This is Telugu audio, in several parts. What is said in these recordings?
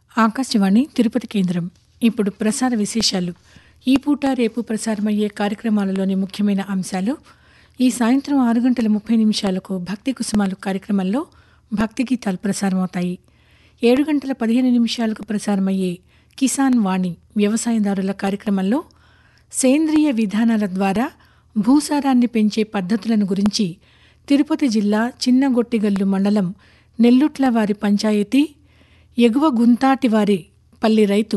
ఆకాశవాణి తిరుపతి కేంద్రం ఇప్పుడు ప్రసార విశేషాలు ఈ పూట రేపు ప్రసారమయ్యే కార్యక్రమాలలోని ముఖ్యమైన అంశాలు ఈ సాయంత్రం ఆరు గంటల ముప్పై నిమిషాలకు భక్తి కుసుమాలు కార్యక్రమంలో భక్తి గీతాలు ప్రసారమవుతాయి ఏడు గంటల పదిహేను నిమిషాలకు ప్రసారమయ్యే కిసాన్ వాణి వ్యవసాయదారుల కార్యక్రమంలో సేంద్రియ విధానాల ద్వారా భూసారాన్ని పెంచే పద్ధతులను గురించి తిరుపతి జిల్లా చిన్నగొట్టిగల్లు మండలం నెల్లుట్లవారి పంచాయతీ ఎగువ గుంతాటివారి పల్లి రైతు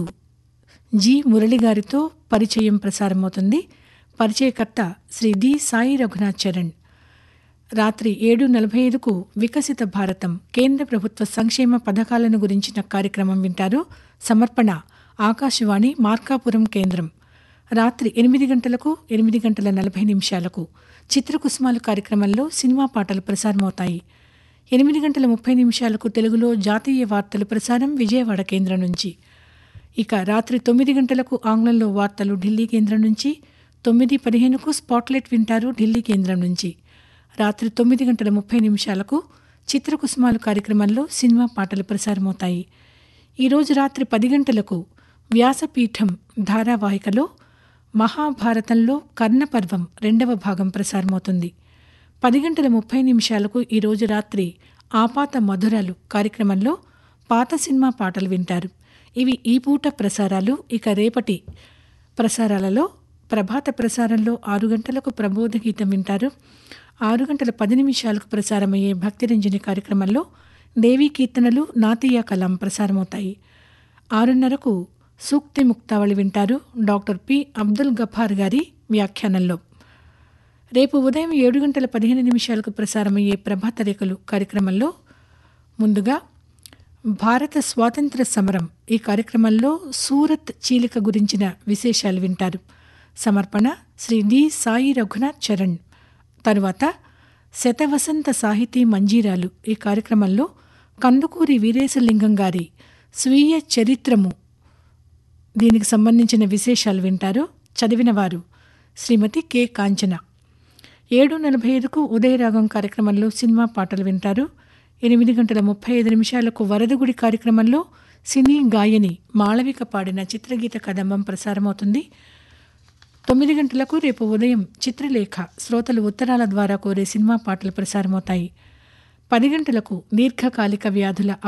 జి మురళి గారితో పరిచయం ప్రసారమవుతుంది పరిచయకర్త శ్రీ డి సాయి రఘునాథ్ చరణ్ రాత్రి ఏడు నలభై ఐదుకు వికసిత భారతం కేంద్ర ప్రభుత్వ సంక్షేమ పథకాలను గురించిన కార్యక్రమం వింటారు సమర్పణ ఆకాశవాణి మార్కాపురం కేంద్రం రాత్రి ఎనిమిది గంటలకు ఎనిమిది గంటల నలభై నిమిషాలకు చిత్రకుసుమాలు కార్యక్రమంలో సినిమా పాటలు ప్రసారమవుతాయి ఎనిమిది గంటల ముప్పై నిమిషాలకు తెలుగులో జాతీయ వార్తలు ప్రసారం విజయవాడ కేంద్రం నుంచి ఇక రాత్రి తొమ్మిది గంటలకు ఆంగ్లంలో వార్తలు ఢిల్లీ కేంద్రం నుంచి తొమ్మిది పదిహేనుకు స్పాట్లైట్ వింటారు ఢిల్లీ కేంద్రం నుంచి రాత్రి తొమ్మిది గంటల ముప్పై నిమిషాలకు చిత్రకుసుమాలు కార్యక్రమంలో సినిమా పాటలు ప్రసారమవుతాయి ఈరోజు రాత్రి పది గంటలకు వ్యాసపీఠం ధారావాహికలో మహాభారతంలో కర్ణపర్వం రెండవ భాగం ప్రసారమవుతుంది పది గంటల ముప్పై నిమిషాలకు ఈరోజు రాత్రి ఆపాత మధురాలు కార్యక్రమంలో పాత సినిమా పాటలు వింటారు ఇవి ఈ పూట ప్రసారాలు ఇక రేపటి ప్రసారాలలో ప్రభాత ప్రసారంలో ఆరు గంటలకు ప్రబోధ గీతం వింటారు ఆరు గంటల పది నిమిషాలకు ప్రసారమయ్యే భక్తిరంజని కార్యక్రమంలో దేవీ కీర్తనలు నాతీయ కలాం ప్రసారమవుతాయి ఆరున్నరకు సూక్తి ముక్తావళి వింటారు డాక్టర్ పి అబ్దుల్ గఫార్ గారి వ్యాఖ్యానంలో రేపు ఉదయం ఏడు గంటల పదిహేను నిమిషాలకు ప్రసారమయ్యే ప్రభాత రేఖలు కార్యక్రమంలో ముందుగా భారత స్వాతంత్ర సమరం ఈ కార్యక్రమంలో సూరత్ చీలిక గురించిన విశేషాలు వింటారు సమర్పణ శ్రీ డి సాయి రఘునాథ్ చరణ్ తరువాత శతవసంత సాహితీ మంజీరాలు ఈ కార్యక్రమంలో కందుకూరి వీరేశలింగం గారి స్వీయ చరిత్రము దీనికి సంబంధించిన విశేషాలు వింటారు చదివిన వారు శ్రీమతి కె కాంచన ఏడు నలభై ఐదుకు ఉదయరాగం కార్యక్రమంలో సినిమా పాటలు వింటారు ఎనిమిది గంటల ముప్పై ఐదు నిమిషాలకు వరదగుడి కార్యక్రమంలో సినీ గాయని మాళవిక పాడిన చిత్రగీత కదంబం ప్రసారమవుతుంది తొమ్మిది గంటలకు రేపు ఉదయం చిత్రలేఖ శ్రోతలు ఉత్తరాల ద్వారా కోరే సినిమా పాటలు ప్రసారమవుతాయి పది గంటలకు దీర్ఘకాలిక వ్యాధుల